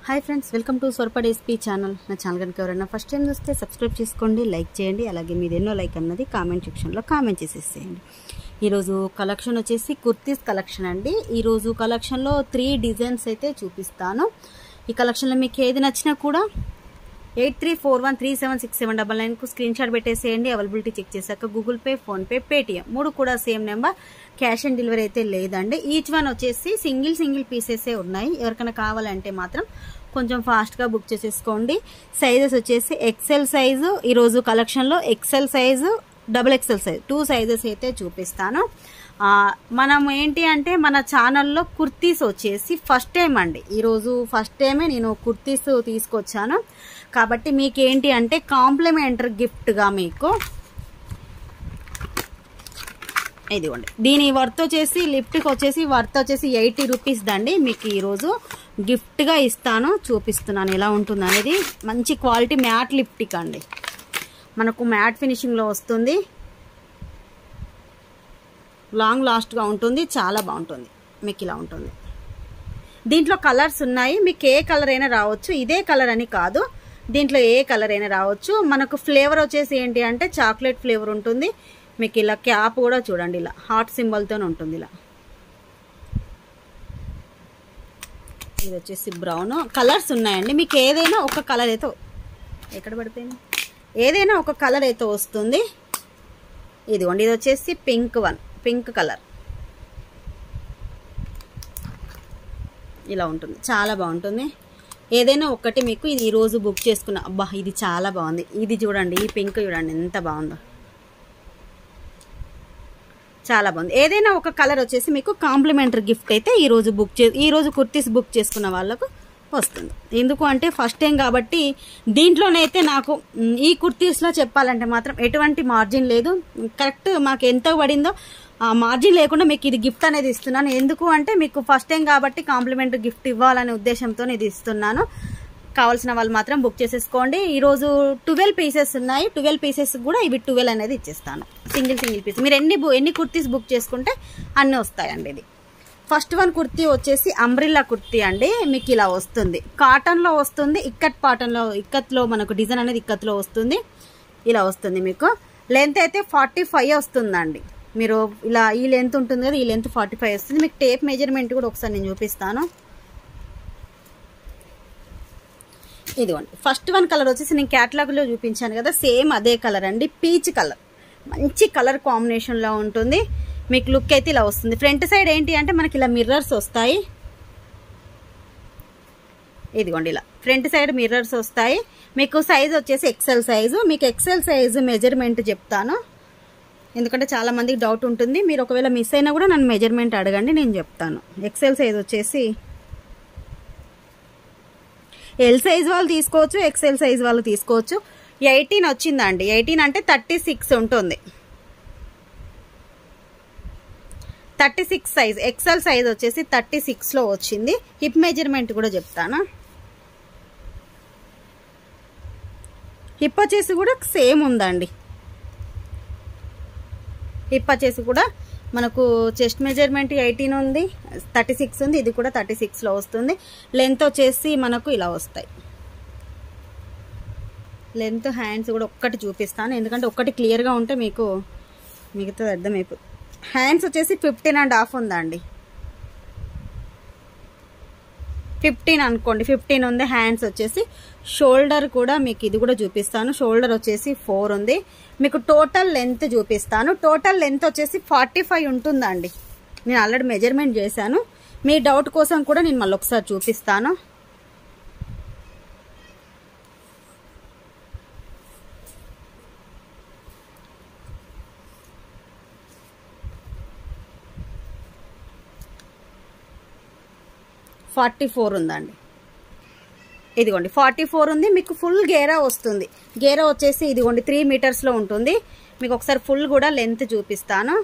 hi friends welcome to సొరపడి SP channel నా ఛానల్ కనుక ఎవరైనా ఫస్ట్ టైం చూస్తే సబ్స్క్రైబ్ చేసుకోండి లైక్ చేయండి అలాగే మీరు ఎన్నో లైక్ అన్నది కామెంట్ సెక్షన్లో కామెంట్ చేసేసేయండి ఈరోజు కలెక్షన్ వచ్చేసి కుర్తీస్ కలెక్షన్ అండి ఈరోజు కలెక్షన్లో త్రీ డిజైన్స్ అయితే చూపిస్తాను ఈ కలెక్షన్లో మీకు ఏది నచ్చినా కూడా eight three four one three seven six seven double నైన్కు స్క్రీన్ షాట్ పెట్టేసేయండి అవైలబిలిటీ చెక్ చేశాక గూగుల్ పే ఫోన్పే పేటిఎం మూడు కూడా same number cash on delivery అయితే లేదండి ఈచ్ వన్ వచ్చేసి సింగిల్ సింగిల్ పీసెసే ఉన్నాయి ఎవరికైనా కావాలంటే మాత్రం కొంచెం ఫాస్ట్గా బుక్ చేసేసుకోండి సైజెస్ వచ్చేసి ఎక్సెల్ సైజు ఈరోజు కలెక్షన్లో XL size double XL size two sizes అయితే చూపిస్తాను ఆ, మనం ఏంటి అంటే మన ఛానల్లో కుర్తీస్ వచ్చేసి ఫస్ట్ టైం అండి ఈరోజు ఫస్ట్ టైమే నేను కుర్తీస్ తీసుకొచ్చాను కాబట్టి మీకు ఏంటి అంటే కాంప్లిమెంటరీ గిఫ్ట్గా మీకు ఇదిగోండి దీని వర్త్ వచ్చేసి లిఫ్ట్కి వచ్చేసి వర్త్ వచ్చేసి ఎయిటీ రూపీస్ దండి మీకు ఈరోజు గిఫ్ట్గా ఇస్తాను చూపిస్తున్నాను ఎలా ఉంటుంది అనేది మంచి క్వాలిటీ మ్యాట్ లిప్టిక్ అండి మనకు మ్యాట్ ఫినిషింగ్లో వస్తుంది లాంగ్ లాస్ట్గా ఉంటుంది చాలా బాగుంటుంది మీకు ఇలా ఉంటుంది దీంట్లో కలర్స్ ఉన్నాయి మీకు ఏ కలర్ అయినా రావచ్చు ఇదే కలర్ అని కాదు దీంట్లో ఏ కలర్ అయినా రావచ్చు మనకు ఫ్లేవర్ వచ్చేసి ఏంటి అంటే చాక్లెట్ ఫ్లేవర్ ఉంటుంది మీకు ఇలా క్యాప్ కూడా చూడండి ఇలా హార్ట్ సింబల్తో ఉంటుంది ఇలా ఇది వచ్చేసి బ్రౌన్ కలర్స్ ఉన్నాయండి మీకు ఏదైనా ఒక కలర్ అయితే ఎక్కడ పడిపోయింది ఏదైనా ఒక కలర్ అయితే వస్తుంది ఇదిగోండి ఇది వచ్చేసి పింక్ వన్ పింక్ కలర్ ఇలా ఉంటుంది చాలా బాగుంటుంది ఏదైనా ఒకటి మీకు ఇది ఈరోజు బుక్ చేసుకున్న అబ్బా ఇది చాలా బాగుంది ఇది చూడండి ఈ పింక్ చూడండి ఎంత బాగుందో చాలా బాగుంది ఏదైనా ఒక కలర్ వచ్చేసి మీకు కాంప్లిమెంటరీ గిఫ్ట్ అయితే ఈరోజు బుక్ చే ఈరోజు కుర్తీస్ బుక్ చేసుకున్న వాళ్ళకు వస్తుంది ఎందుకు అంటే ఫస్ట్ టైం కాబట్టి దీంట్లోనైతే నాకు మ్, ఈ కుర్తీస్లో చెప్పాలంటే మాత్రం ఎటువంటి మార్జిన్ లేదు కరెక్ట్ మాకు ఎంత పడిందో ఆ మార్జిన్ లేకుండా మీకు ఇది గిఫ్ట్ అనేది ఇస్తున్నాను ఎందుకు అంటే మీకు ఫస్ట్ టైం కాబట్టి కాంప్లిమెంటరీ గిఫ్ట్ ఇవ్వాలనే ఉద్దేశంతో ఇది ఇస్తున్నాను కావాల్సిన వాళ్ళు మాత్రం బుక్ చేసేసుకోండి ఈరోజు ట్వెల్వ్ పీసెస్ ఉన్నాయి ట్వెల్వ్ పీసెస్ కూడా ఇవి ట్వెల్వ్ అనేది ఇచ్చేస్తాను సింగిల్ సింగిల్ పీస్ మీరు ఎన్ని బు- ఎన్ని కుర్తీస్ బుక్ చేసుకుంటే అన్నీ వస్తాయండి ఇది ఫస్ట్ వన్ కుర్తీ వచ్చేసి అంబ్రిల్లా కుర్తీ అండి మీకు ఇలా వస్తుంది కాటన్లో వస్తుంది ఇక్కత్ పాటన్లో ఇక్కత్లో మనకు డిజైన్ అనేది ఇక్కత్లో వస్తుంది ఇలా వస్తుంది మీకు లెంత్ అయితే ఫార్టీ ఫైవ్ వస్తుందండి మీరు ఇలా ఈ లెంత్ ఉంటుంది కదా ఈ లెంత్ ఫార్టీ ఫైవ్ వస్తుంది మీకు టేప్ మెజర్మెంట్ కూడా ఒకసారి నేను చూపిస్తాను ఇదిగోండి ఫస్ట్ వన్ కలర్ వచ్చేసి నేను క్యాటలాగ్లో చూపించాను కదా సేమ్ అదే కలర్ అండి పీచ్ కలర్ మంచి కలర్ కాంబినేషన్లో ఉంటుంది మీకు లుక్ అయితే ఇలా వస్తుంది ఫ్రంట్ సైడ్ ఏంటి అంటే మనకి ఇలా మిర్రర్స్ వస్తాయి ఇదిగోండి ఇలా ఫ్రంట్ సైడ్ మిర్రర్స్ వస్తాయి మీకు సైజ్ వచ్చేసి ఎక్సెల్ సైజు మీకు ఎక్సెల్ సైజు మెజర్మెంట్ చెప్తాను ఎందుకంటే చాలా మందికి డౌట్ ఉంటుంది మీరు ఒకవేళ మిస్ అయినా కూడా నన్ను మెజర్మెంట్ అడగండి నేను చెప్తాను ఎక్సెల్ సైజ్ వచ్చేసి ఎల్ సైజ్ వాళ్ళు తీసుకోవచ్చు ఎక్సెల్ సైజ్ వాళ్ళు తీసుకోవచ్చు ఎయిటీన్ వచ్చిందండి ఎయిటీన్ అంటే థర్టీ సిక్స్ ఉంటుంది thirty six size XL size వచ్చేసి థర్టీ సిక్స్లో వచ్చింది హిప్ మెజర్మెంట్ కూడా చెప్తాను హిప్ వచ్చేసి కూడా సేమ్ ఉందండి హిప్ వచ్చేసి కూడా మనకు చెస్ట్ మెజర్మెంట్ ఎయిటీన్ ఉంది థర్టీ సిక్స్ ఉంది ఇది కూడా థర్టీ సిక్స్లో వస్తుంది లెంత్ వచ్చేసి మనకు ఇలా వస్తాయి లెంత్ హ్యాండ్స్ కూడా ఒక్కటి చూపిస్తాను ఎందుకంటే ఒక్కటి క్లియర్గా ఉంటే మీకు మిగతాది అర్థమైపోతుంది హ్యాండ్స్ వచ్చేసి ఫిఫ్టీన్ అండ్ హాఫ్ ఉందండి ఫిఫ్టీన్ అనుకోండి ఫిఫ్టీన్ ఉంది హ్యాండ్స్ వచ్చేసి షోల్డర్ కూడా మీకు ఇది కూడా చూపిస్తాను షోల్డర్ వచ్చేసి ఫోర్ ఉంది మీకు టోటల్ లెంత్ చూపిస్తాను టోటల్ లెంత్ వచ్చేసి ఫార్టీ ఫైవ్ ఉంటుందండి నేను ఆల్రెడీ మెజర్మెంట్ చేశాను మీ డౌట్ కోసం కూడా నేను మళ్ళీ ఒకసారి చూపిస్తాను ఫార్టీ ఫోర్ ఉందండి ఇదిగోండి ఫార్టీ ఫోర్ ఉంది మీకు ఫుల్ గేరా వస్తుంది గేరా వచ్చేసి ఇదిగోండి త్రీ మీటర్స్లో ఉంటుంది మీకు ఒకసారి ఫుల్ కూడా లెంత్ చూపిస్తాను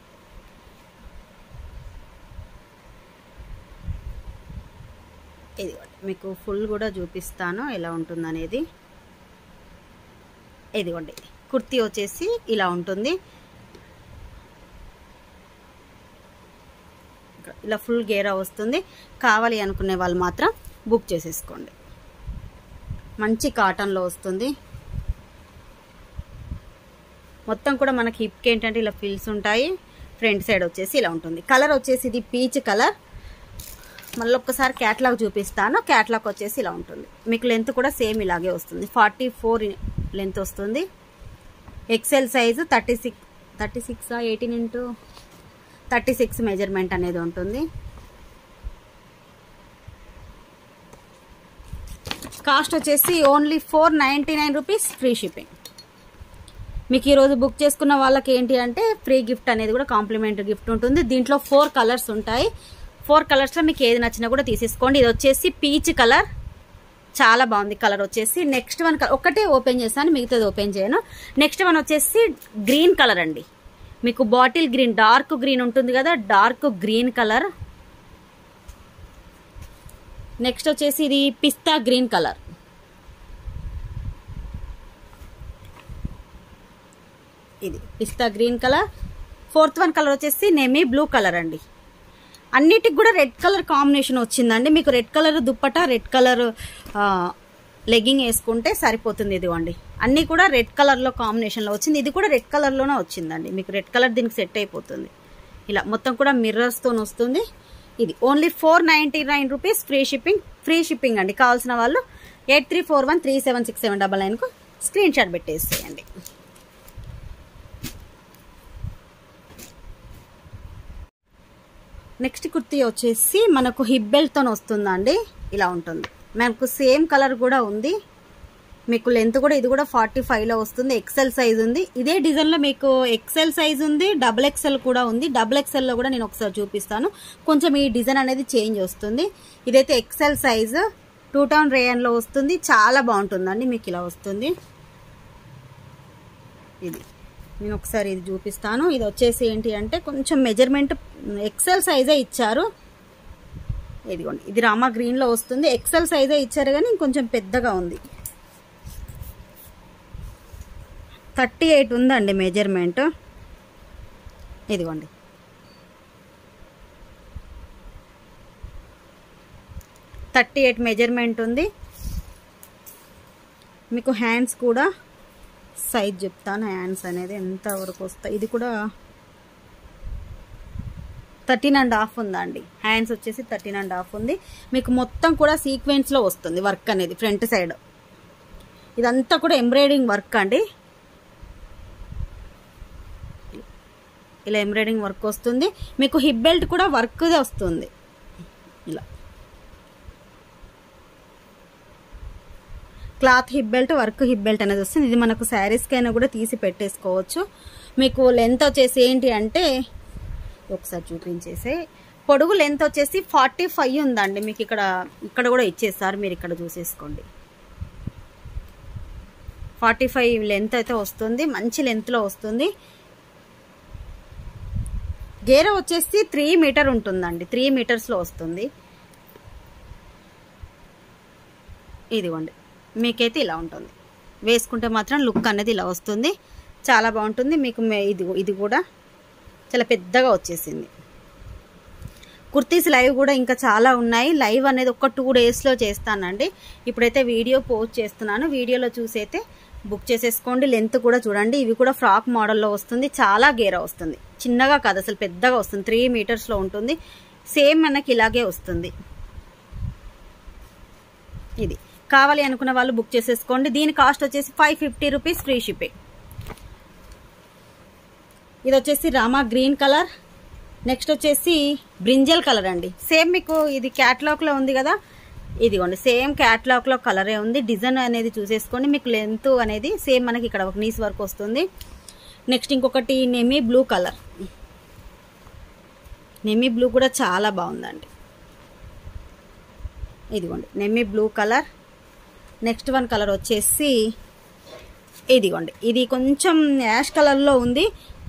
ఇదిగోండి మీకు ఫుల్ కూడా చూపిస్తాను ఎలా ఉంటుంది అనేది ఇదిగోండి కుర్తీ వచ్చేసి ఇలా ఉంటుంది ఇలా ఫుల్ గేరా వస్తుంది కావాలి అనుకునే వాళ్ళు మాత్రం బుక్ చేసేసుకోండి మంచి కాటన్లో వస్తుంది మొత్తం కూడా మనకి హిప్కి ఏంటంటే ఇలా ఫిల్స్ ఉంటాయి ఫ్రంట్ సైడ్ వచ్చేసి ఇలా ఉంటుంది కలర్ వచ్చేసి ఇది పీచ్ కలర్ మళ్ళీ ఒక్కసారి క్యాట్లాగ్ చూపిస్తాను క్యాట్లాగ్ వచ్చేసి ఇలా ఉంటుంది మీకు లెంత్ కూడా సేమ్ ఇలాగే వస్తుంది ఫార్టీ ఫోర్ లెంత్ వస్తుంది XL size thirty six thirty six eighteen into thirty six measurement అనేది ఉంటుంది కాస్ట్ వచ్చేసి only four ninety nine rupees free shipping మీకు ఈరోజు బుక్ చేసుకున్న వాళ్ళకి ఏంటి అంటే ఫ్రీ గిఫ్ట్ అనేది కూడా కాంప్లిమెంటరీ గిఫ్ట్ ఉంటుంది దీంట్లో ఫోర్ కలర్స్ ఉంటాయి ఫోర్ కలర్స్లో మీకు ఏది నచ్చినా కూడా తీసేసుకోండి ఇది వచ్చేసి పీచ్ కలర్ చాలా బాగుంది కలర్ వచ్చేసి నెక్స్ట్ వన్ ఒకటే ఓపెన్ చేస్తాను మిగతాది ఓపెన్ చేయను నెక్స్ట్ వన్ వచ్చేసి గ్రీన్ కలర్ అండి మీకు బాటిల్ గ్రీన్ డార్క్ గ్రీన్ ఉంటుంది కదా డార్క్ గ్రీన్ కలర్ నెక్స్ట్ వచ్చేసి ఇది పిస్తా గ్రీన్ కలర్ ఇది pista green colour fourth one colour వచ్చేసి నెమీ బ్లూ కలర్ అండి అన్నిటికి కూడా రెడ్ కలర్ కాంబినేషన్ వచ్చిందండి మీకు red colour dupatta red colour legging వేసుకుంటే సరిపోతుంది ఇదిగోండి అన్నీ కూడా రెడ్ కలర్లో కాంబినేషన్లో వచ్చింది ఇది కూడా రెడ్ కలర్లోనే వచ్చిందండి మీకు రెడ్ కలర్ దీనికి సెట్ అయిపోతుంది ఇలా మొత్తం కూడా మిర్రర్స్తో వస్తుంది ఇది only four ninety nine rupees free shipping free shipping అండి కావాల్సిన వాళ్ళు eight three four one three seven six seven double నైన్కు స్క్రీన్ షాట్ పెట్టేసేయండి నెక్స్ట్ కుర్తీ వచ్చేసి మనకు హిప్ బెల్ట్తో వస్తుందండి ఇలా ఉంటుంది మనకు సేమ్ కలర్ కూడా ఉంది మీకు లెంత్ కూడా ఇది కూడా ఫార్టీ ఫైవ్లో వస్తుంది ఎక్సెల్ సైజ్ ఉంది ఇదే డిజైన్లో మీకు ఎక్సెల్ సైజ్ ఉంది డబుల్ ఎక్సెల్ కూడా ఉంది డబుల్ ఎక్సెల్లో కూడా నేను ఒకసారి చూపిస్తాను కొంచెం ఈ డిజైన్ అనేది చేంజ్ వస్తుంది ఇదైతే ఎక్సెల్ సైజ్ టూ టౌన్ రేయన్లో వస్తుంది చాలా బాగుంటుందండి మీకు ఇలా వస్తుంది ఇది నేను ఒకసారి ఇది చూపిస్తాను ఇది వచ్చేసి ఏంటి అంటే కొంచెం మెజర్మెంట్ ఎక్సెల్ సైజే ఇచ్చారు ఇదిగోండి ఇది రామా గ్రీన్లో వస్తుంది ఎక్సెల్ సైజే ఇచ్చారు కానీ కొంచెం పెద్దగా ఉంది థర్టీ ఎయిట్ ఉందండి మెజర్మెంట్ ఇదిగోండి థర్టీ ఎయిట్ మెజర్మెంట్ ఉంది మీకు హ్యాండ్స్ కూడా సైజ్ చెప్తాను హ్యాండ్స్ అనేది ఎంత వరకు వస్తాయి ఇది కూడా థర్టీన్ అండ్ హాఫ్ ఉందండి హ్యాండ్స్ వచ్చేసి థర్టీన్ అండ్ హాఫ్ ఉంది మీకు మొత్తం కూడా సీక్వెన్స్లో వస్తుంది వర్క్ అనేది ఫ్రంట్ సైడ్ ఇదంతా కూడా ఎంబ్రాయిడింగ్ వర్క్ అండి ఇలా ఎంబ్రాయిడింగ్ వర్క్ వస్తుంది మీకు హిప్ బెల్ట్ కూడా వర్క్ వస్తుంది ఇలా cloth hip belt work hip belt అనేది వస్తుంది ఇది మనకు శారీస్కి అయినా కూడా తీసి పెట్టేసుకోవచ్చు మీకు లెంత్ వచ్చేసి ఏంటి అంటే ఒకసారి చూపించేసి పొడుగు లెంత్ వచ్చేసి ఫార్టీ ఫైవ్ ఉందండి మీకు ఇక్కడ ఇక్కడ కూడా ఇచ్చేస్తారు మీరు ఇక్కడ చూసేసుకోండి ఫార్టీ ఫైవ్ లెంత్ అయితే వస్తుంది మంచి లెంత్లో వస్తుంది గేర వచ్చేసి త్రీ మీటర్ ఉంటుందండి త్రీ మీటర్స్లో వస్తుంది ఇదిగోండి మీకైతే ఇలా ఉంటుంది వేసుకుంటే మాత్రం లుక్ అనేది ఇలా వస్తుంది చాలా బాగుంటుంది మీకు ఇది ఇది కూడా చాలా పెద్దగా వచ్చేసింది కుర్తీస్ లైవ్ కూడా ఇంకా చాలా ఉన్నాయి లైవ్ అనేది ఒక టూ డేస్లో చేస్తానండి ఇప్పుడైతే వీడియో పోస్ట్ చేస్తున్నాను వీడియోలో చూసైతే బుక్ చేసేసుకోండి లెంత్ కూడా చూడండి ఇవి కూడా ఫ్రాక్ మోడల్లో వస్తుంది చాలా గేరా వస్తుంది చిన్నగా కాదు అసలు పెద్దగా వస్తుంది త్రీ మీటర్స్లో ఉంటుంది సేమ్ మనకి ఇలాగే వస్తుంది ఇది కావాలి అనుకున్న వాళ్ళు బుక్ చేసేసుకోండి దీని కాస్ట్ వచ్చేసి five fifty rupees free shipping ఇది వచ్చేసి రామా గ్రీన్ కలర్ నెక్స్ట్ వచ్చేసి బ్రింజల్ కలర్ అండి సేమ్ మీకు ఇది క్యాట్లాగ్లో ఉంది కదా ఇదిగోండి సేమ్ క్యాట్లాగ్లో కలరే ఉంది డిజైన్ అనేది చూసేసుకోండి మీకు లెంత్ అనేది సేమ్ మనకి ఇక్కడ ఒక నీస్ వర్క్ వస్తుంది నెక్స్ట్ ఇంకొకటి నెమీ బ్లూ కలర్ నెమీ బ్లూ కూడా చాలా బాగుందండి ఇదిగోండి నెమీ blue colour next one colour వచ్చేసి ఇదిగోండి ఇది కొంచెం యాష్ కలర్లో ఉంది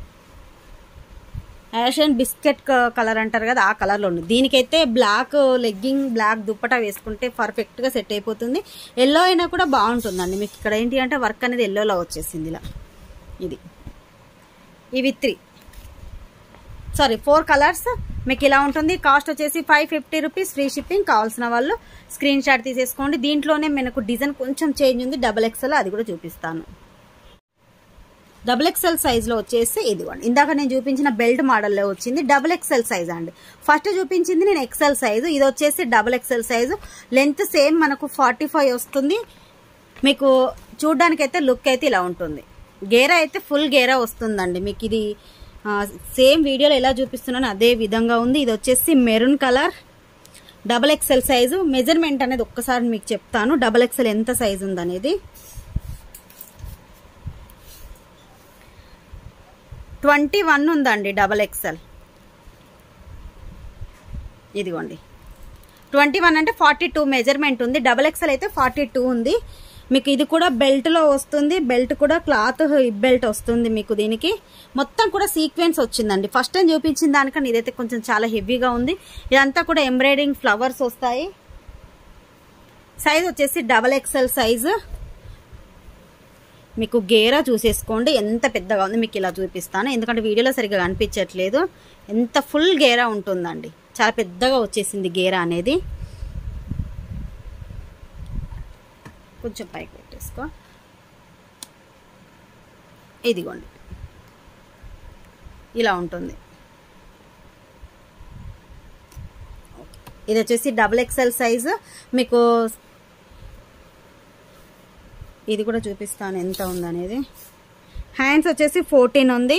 యాష్ అండ్ బిస్కెట్ కలర్ అంటారు కదా ఆ కలర్లో ఉంది దీనికైతే బ్లాక్ లెగ్గింగ్ బ్లాక్ దుప్పటా వేసుకుంటే పర్ఫెక్ట్గా సెట్ అయిపోతుంది ఎల్లో అయినా కూడా బాగుంటుందండి మీకు ఇక్కడ ఏంటి అంటే వర్క్ అనేది ఎల్లోలో వచ్చేసింది ఇలా ఇది ఇవి త్రీ సారీ ఫోర్ కలర్స్ మీకు ఇలా ఉంటుంది కాస్ట్ వచ్చేసి five fifty rupees free shipping కావాల్సిన వాళ్ళు స్క్రీన్ షాట్ తీసేసుకోండి దీంట్లోనే మనకు డిజైన్ కొంచెం చేంజ్ ఉంది డబల్ ఎక్స్ఎల్ అది కూడా చూపిస్తాను డబుల్ ఎక్స్ఎల్ సైజ్లో వచ్చేసి ఇదిగోండి ఇందాక నేను చూపించిన బెల్ట్ మోడల్లో వచ్చింది డబుల్ ఎక్స్ఎల్ సైజ్ అండి ఫస్ట్ చూపించింది నేను ఎక్స్ఎల్ సైజు ఇది వచ్చేసి double XL size length same మనకు ఫార్టీ ఫైవ్ వస్తుంది మీకు చూడ్డానికైతే లుక్ అయితే ఇలా ఉంటుంది గేరా అయితే ఫుల్ గేరా వస్తుందండి మీకు ఇది సేమ్ వీడియోలో ఎలా చూపిస్తున్నాను అదే విధంగా ఉంది ఇది వచ్చేసి maroon colour double XL size measurement అనేది ఒక్కసారి మీకు చెప్తాను డబల్ ఎక్స్ఎల్ ఎంత సైజు ఉందనేది ట్వంటీ వన్ ఉందండి డబల్ ఎక్స్ఎల్ ఇదిగోండి ట్వంటీ వన్ అంటే ఫార్టీ టూ మెజర్మెంట్ ఉంది డబల్ ఎక్స్ఎల్ అయితే ఫార్టీ టూ ఉంది మీకు ఇది కూడా బెల్ట్లో వస్తుంది బెల్ట్ కూడా క్లాత్ బెల్ట్ వస్తుంది మీకు దీనికి మొత్తం కూడా సీక్వెన్స్ వచ్చిందండి ఫస్ట్ టైం చూపించిన దానికన్నా ఇదైతే కొంచెం చాలా హెవీగా ఉంది ఇదంతా కూడా ఎంబ్రాయిడింగ్ ఫ్లవర్స్ వస్తాయి సైజ్ వచ్చేసి డబల్ ఎక్స్ఎల్ సైజు మీకు గేరా చూసేసుకోండి ఎంత పెద్దగా ఉంది మీకు ఇలా చూపిస్తాను ఎందుకంటే వీడియోలో సరిగ్గా కనిపించట్లేదు ఎంత ఫుల్ గేరా ఉంటుందండి చాలా పెద్దగా వచ్చేసింది గేరా అనేది కొంచెం పైకి పెట్టేసుకో ఇదిగోండి ఇలా ఉంటుంది ఇది వచ్చేసి డబుల్ ఎక్స్ఎల్ సైజు మీకు ఇది కూడా చూపిస్తాను ఎంత ఉందనేది హ్యాండ్స్ వచ్చేసి ఫోర్టీన్ ఉంది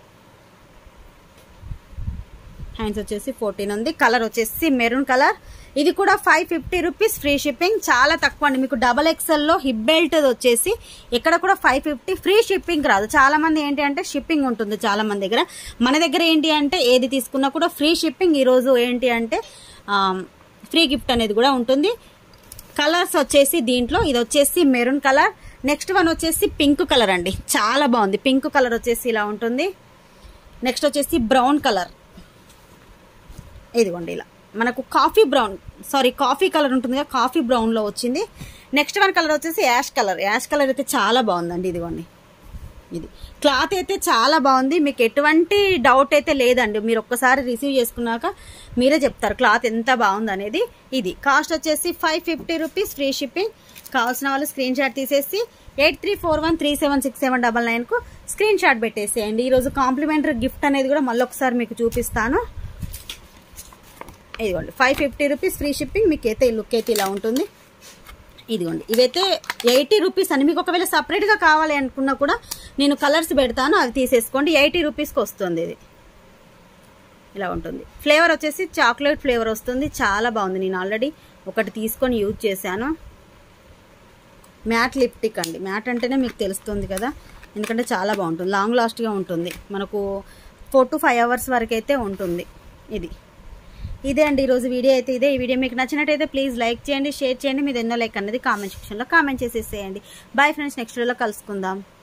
హ్యాండ్స్ వచ్చేసి ఫోర్టీన్ ఉంది కలర్ వచ్చేసి మెరూన్ కలర్ ఇది కూడా five fifty rupees free shipping చాలా తక్కువ అండి మీకు డబల్ ఎక్స్ఎల్లో హిప్ బెల్ట్ వచ్చేసి ఇక్కడ కూడా ఫైవ్ ఫిఫ్టీ ఫ్రీ షిప్పింగ్ రాదు చాలా మంది ఏంటి అంటే షిప్పింగ్ ఉంటుంది చాలా మంది దగ్గర మన దగ్గర ఏంటి అంటే ఏది తీసుకున్నా కూడా ఫ్రీ షిప్పింగ్ ఈరోజు ఏంటి అంటే ఫ్రీ గిఫ్ట్ అనేది కూడా ఉంటుంది కలర్స్ వచ్చేసి దీంట్లో ఇది వచ్చేసి మెరూన్ కలర్ నెక్స్ట్ వన్ వచ్చేసి పింక్ కలర్ అండి చాలా బాగుంది పింక్ కలర్ వచ్చేసి ఇలా ఉంటుంది నెక్స్ట్ వచ్చేసి బ్రౌన్ కలర్ ఇదిగోండి ఇలా మనకు coffee brown sorry coffee colour ఉంటుంది కదా కాఫీ బ్రౌన్లో వచ్చింది నెక్స్ట్ వన్ కలర్ వచ్చేసి యాష్ కలర్ యాష్ కలర్ అయితే చాలా బాగుందండి ఇదిగోండి ఇది క్లాత్ అయితే చాలా బాగుంది మీకు ఎటువంటి డౌట్ అయితే లేదండి మీరు ఒక్కసారి రిసీవ్ చేసుకున్నాక మీరే చెప్తారు క్లాత్ ఎంత బాగుంది అనేది ఇది కాస్ట్ వచ్చేసి five fifty rupees free shipping కావాల్సిన వాళ్ళు స్క్రీన్ షాట్ తీసేసి eight three four one three seven six seven double నైన్కు స్క్రీన్ షాట్ పెట్టేసేయండి ఈరోజు కాంప్లిమెంటరీ గిఫ్ట్ అనేది కూడా మళ్ళీ ఒకసారి మీకు చూపిస్తాను ఇదిగోండి five fifty rupees free shipping మీకు అయితే లుక్ అయితే ఇలా ఉంటుంది ఇదిగోండి ఇవైతే ఎయిటీ రూపీస్ అని మీకు ఒకవేళ సపరేట్గా కావాలి అనుకున్నా కూడా నేను కలర్స్ పెడతాను అవి తీసేసుకోండి ఎయిటీ రూపీస్కి వస్తుంది ఇది ఇలా ఉంటుంది ఫ్లేవర్ వచ్చేసి చాక్లెట్ ఫ్లేవర్ వస్తుంది చాలా బాగుంది నేను ఆల్రెడీ ఒకటి తీసుకొని యూజ్ చేశాను మ్యాట్ లిప్టిక్ అండి మ్యాట్ అంటేనే మీకు తెలుస్తుంది కదా ఎందుకంటే చాలా బాగుంటుంది లాంగ్ లాస్ట్గా ఉంటుంది మనకు ఫోర్ టు ఫైవ్ అవర్స్ వరకు అయితే ఉంటుంది ఇది ఇదే అండి ఈరోజు వీడియో అయితే ఇదే ఈ వీడియో మీకు నచ్చినట్టయితే ప్లీజ్ లైక్ చేయండి షేర్ చేయండి మీరు ఎన్నో లైక్ అన్నది కామెంట్ సెక్షన్లో కామెంట్ చేసేసేయండి బాయ్ ఫ్రెండ్స్ నెక్స్ట్ వీడియోలో కలుసుకుందాం